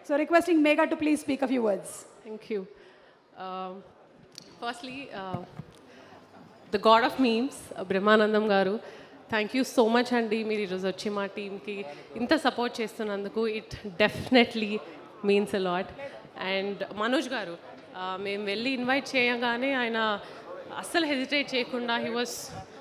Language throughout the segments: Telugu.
So requesting Megha to please speak a few words. Thank you. Um, firstly, uh, the God of memes, uh, Brahmanandam గారు థ్యాంక్ యూ సో మచ్ అండి మీరు ఈరోజు వచ్చి మా టీంకి ఇంత సపోర్ట్ చేస్తున్నందుకు it definitely means a lot and Manoj గారు uh, మేము వెళ్ళి ఇన్వైట్ చేయగానే ఆయన అస్సలు హెజిటేట్ చేయకుండా he was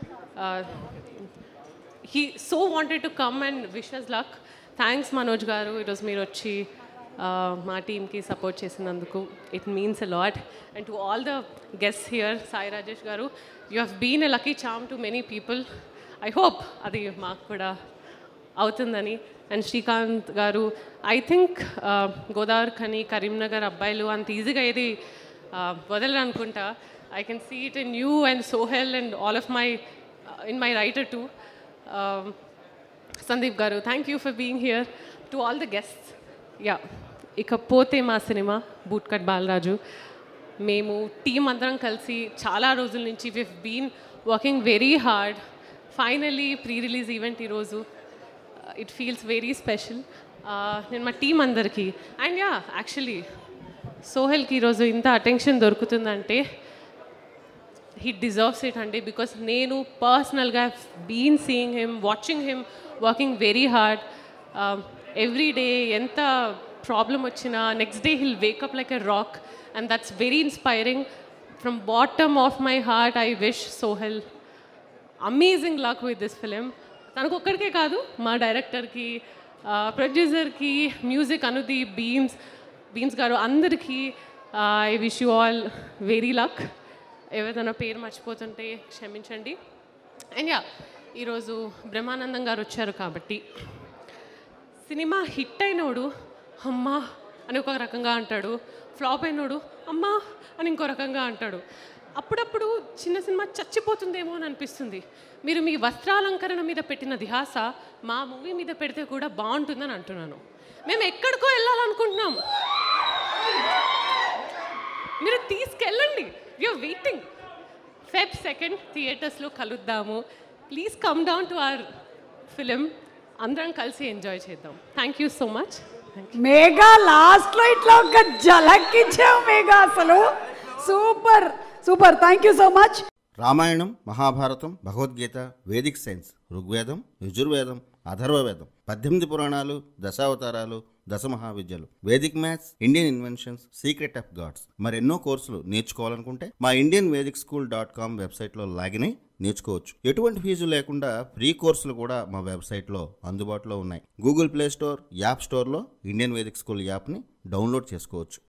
he so wanted to come and wishes luck thanks Manoj గారు ఈరోజు మీరు వచ్చి uh, మా టీమ్కి సపోర్ట్ చేసినందుకు it means a lot and to all the guest here Sai Rajesh గారు you have been a lucky charm to many people I hope అది మాకు కూడా అవుతుందని అండ్ శ్రీకాంత్ గారు ఐ థింక్ గోదావరి ఖని కరీంనగర్ అబ్బాయిలు అంత ఈజీగా ఏది వదలరు అనుకుంటా I can see it in you and Sohel and all of my in my writer to Sandeep గారు thank you for being here to all the guests yeah ఇకపోతే మా సినిమా బూట్కట్ బాలరాజు మేము టీం అందరం కలిసి చాలా రోజుల నుంచి we've been working very hard finally pre release event ఈరోజు ఇట్ ఫీల్స్ వెరీ స్పెషల్ నేను మా టీం అందరికీ అండ్ యా యాక్చువల్లీ సోహెల్కి ఈరోజు ఇంత అటెన్షన్ దొరుకుతుందంటే హీ డిజర్వ్స్ ఇట్ అండి బికాస్ నేను పర్సనల్గా been seeing him watching him working very hard every day ఎంత ప్రాబ్లం వచ్చినా next day he'll wake up like a rock and that's very inspiring from bottom of my heart I wish Sohel amazing luck with this film తనకు ఒక్కడికే కాదు మా డైరెక్టర్కి ప్రొడ్యూసర్కి మ్యూజిక్ అనుది బీమ్స్ బీమ్స్ గారు అందరికీ I wish you all very luck ఏదైనా పేరు మర్చిపోతుంటే క్షమించండి అండ్ యా ఈరోజు బ్రహ్మానందం గారు వచ్చారు కాబట్టి సినిమా హిట్ అయినోడు అమ్మా అని ఒక రకంగా అంటాడు ఫ్లాప్ అయినోడు అమ్మా అని ఇంకో రకంగా అంటాడు అప్పుడప్పుడు చిన్న సినిమా చచ్చిపోతుందేమో అని అనిపిస్తుంది మీరు మీ వస్త్రాలంకరణ మీద పెట్టిన ధ్యాస మా మూవీ మీద పెడితే కూడా బాగుంటుందని అంటున్నాను మేము ఎక్కడికో వెళ్ళాలనుకుంటున్నాం మీరు తీసుకెళ్ళండి యూఆర్ వెయిటింగ్ ఫెబ్ సెకండ్ థియేటర్స్లో కలుద్దాము please come down to our film అందరం కలిసి ఎంజాయ్ చేద్దాం thank you so much Megha last లో ఇట్లా ఒక జలక్ ఇచ్చావు మేఘా అసలు super super thank you so much Ramayanam Mahabharatam Bhagavad Gita vedic science Rigvedam Yajurvedam Atharvavedam పద్దెనిమిది పురాణాలు దశావతారాలు దశ మహావిద్యలు vedic maths Indian inventions secret of gods మరెన్నో కోర్సులు నేర్చుకోవాలనుకుంటే మా Indian vedic school dot com వెబ్సైట్లో లాగిన్ అయి నేర్చుకోవచ్చు ఎటువంటి ఫీజు లేకుండా ఫ్రీ కోర్సులు కూడా మా వెబ్సైట్లో అందుబాటులో ఉన్నాయి గూగుల్ ప్లే స్టోర్ యాప్ స్టోర్లో ఇండియన్ వేదిక్ స్కూల్ యాప్ని డౌన్లోడ్ చేసుకోవచ్చు